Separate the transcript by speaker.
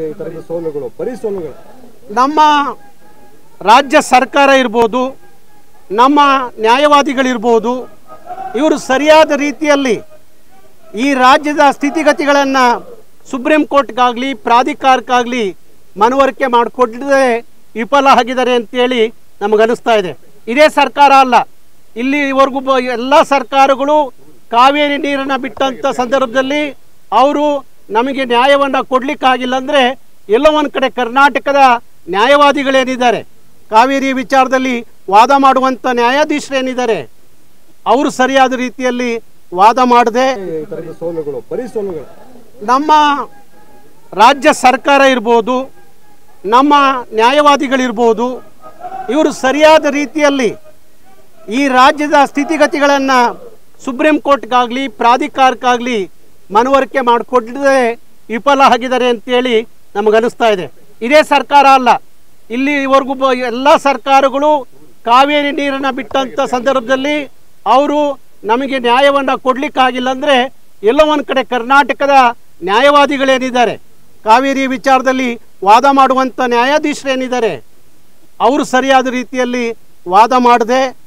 Speaker 1: ಈ ತರದ ಸೋಲುಗಳು ಬರೀ ಸೋಲುಗಳು
Speaker 2: ನಮ್ಮ ರಾಜ್ಯ ಸರ್ಕಾರ ಇರ್ಬೋದು ನಮ್ಮ ನ್ಯಾಯವಾದಿಗಳಿರ್ಬೋದು ಇವರು ಸರಿಯಾದ ರೀತಿಯಲ್ಲಿ ಈ ರಾಜ್ಯದ ಸ್ಥಿತಿಗತಿಗಳನ್ನು ಸುಪ್ರೀಂ ಕೋರ್ಟ್ಗಾಗಲಿ ಪ್ರಾಧಿಕಾರಕ್ಕಾಗಲಿ ಮನವರಿಕೆ ಮಾಡಿಕೊಡದೆ ವಿಫಲ ಆಗಿದ್ದಾರೆ ಅಂತೇಳಿ ನಮಗನಿಸ್ತಾ ಇದೆ ಇದೇ ಸರ್ಕಾರ ಅಲ್ಲ ಇಲ್ಲಿವರೆಗೂ ಬ ಎಲ್ಲ ಸರ್ಕಾರಗಳು ಕಾವೇರಿ ನೀರನ್ನು ಬಿಟ್ಟಂಥ ಸಂದರ್ಭದಲ್ಲಿ ಅವರು ನಮಗೆ ನ್ಯಾಯವನ್ನು ಕೊಡಲಿಕ್ಕಾಗಿಲ್ಲ ಅಂದರೆ ಎಲ್ಲೋ ಒಂದು ಕಡೆ ಕರ್ನಾಟಕದ ನ್ಯಾಯವಾದಿಗಳೇನಿದ್ದಾರೆ ಕಾವೇರಿ ವಿಚಾರದಲ್ಲಿ ವಾದ ಮಾಡುವಂಥ ನ್ಯಾಯಾಧೀಶರೇನಿದ್ದಾರೆ ಅವರು ಸರಿಯಾದ ರೀತಿಯಲ್ಲಿ ವಾದ ಮಾಡದೆ
Speaker 1: ಈ ತರದ ಸೋಲುಗಳು ಬರೀ ಸೋಲುಗಳು
Speaker 2: ನಮ್ಮ ರಾಜ್ಯ ಸರ್ಕಾರ ಇರ್ಬೋದು ನಮ್ಮ ನ್ಯಾಯವಾದಿಗಳಿರ್ಬೋದು ಇವರು ಸರಿಯಾದ ರೀತಿಯಲ್ಲಿ ಈ ರಾಜ್ಯದ ಸ್ಥಿತಿಗತಿಗಳನ್ನು ಸುಪ್ರೀಂ ಕೋರ್ಟ್ಗಾಗಲಿ ಪ್ರಾಧಿಕಾರಕ್ಕಾಗಲಿ ಮನವರಿಕೆ ಮಾಡಿಕೊಡದೆ ವಿಫಲ ಆಗಿದ್ದಾರೆ ಅಂತೇಳಿ ನಮಗನಿಸ್ತಾ ಇದೆ ಇದೇ ಸರ್ಕಾರ ಅಲ್ಲ ಇಲ್ಲಿವರೆಗೂ ಬ ಎಲ್ಲ ಸರ್ಕಾರಗಳು ಕಾವೇರಿ ನೀರನ್ನು ಬಿಟ್ಟಂಥ ಸಂದರ್ಭದಲ್ಲಿ ಅವರು ನಮಗೆ ನ್ಯಾಯವನ್ನು ಕೊಡಲಿಕ್ಕಾಗಿಲ್ಲ ಅಂದರೆ ಎಲ್ಲೋ ಒಂದು ಕಡೆ ಕರ್ನಾಟಕದ ನ್ಯಾಯವಾದಿಗಳೇನಿದ್ದಾರೆ ಕಾವೇರಿ ವಿಚಾರದಲ್ಲಿ ವಾದ ಮಾಡುವಂಥ ನ್ಯಾಯಾಧೀಶರೇನಿದ್ದಾರೆ ಅವರು ಸರಿಯಾದ ರೀತಿಯಲ್ಲಿ ವಾದ ಮಾಡದೆ